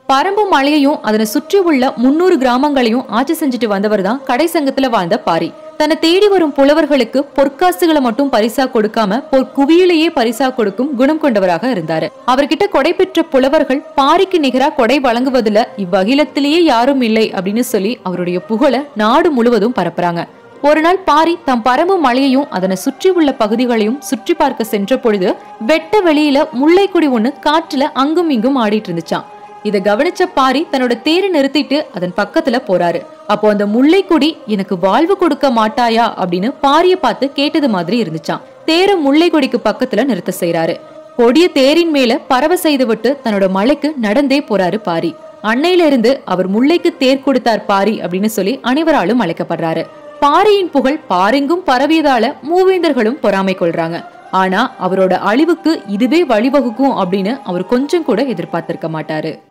பரம்பு மலையையும் அதனை சுற்றி உள்ள முன்னூறு கிராமங்களையும் ஆட்சி செஞ்சுட்டு வந்தவர் தான் கடை சங்கத்துல வாழ்ந்த பாரி தன்னை தேடி வரும் புலவர்களுக்கு பொற்காசுகளை மட்டும் பரிசா கொடுக்காம பொற்குவியலையே பரிசா கொடுக்கும் குணம் கொண்டவராக இருந்தாரு அவர்கிட்ட கொடை பெற்ற புலவர்கள் பாரிக்கு நிகரா கொடை வழங்குவதுல இவ்வகிலத்திலேயே யாரும் இல்லை அப்படின்னு சொல்லி அவருடைய புகழ நாடு முழுவதும் பரப்புறாங்க ஒரு நாள் பாரி தம் பரம்பு மலையையும் அதனை சுற்றி உள்ள பகுதிகளையும் சுற்றி பார்க்க சென்ற பொழுது வெட்ட வெளியில முல்லைக்குடி ஒண்ணு காற்றுல அங்கும் இங்கும் ஆடிட்டு இருந்துச்சான் இத கவனிச்ச பாரி தன்னோட தேரை நிறுத்திட்டு அதன் பக்கத்துல போறாரு அப்போ அந்த முல்லைக்குடி எனக்கு வாழ்வு கொடுக்க மாட்டாயா அப்படின்னு பாரிய பார்த்து கேட்டது மாதிரி இருந்துச்சான் தேரை முல்லைக்கொடிக்கு பக்கத்துல நிறுத்த செய்றாரு கொடிய தேரின் மேல பறவை செய்துவிட்டு தன்னோட மலைக்கு நடந்தே போறாரு பாரி அன்னையில இருந்து அவர் முல்லைக்கு தேர் கொடுத்தார் பாரி அப்படின்னு சொல்லி அனைவராலும் அழைக்கப்படுறாரு பாரியின் புகழ் பாரெங்கும் பரவியதால மூவேந்தர்களும் பொறாமை கொள்றாங்க ஆனா அவரோட அழிவுக்கு இதுவே வழிவகுக்கும் அப்படின்னு அவர் கொஞ்சம் கூட எதிர்பார்த்திருக்க மாட்டாரு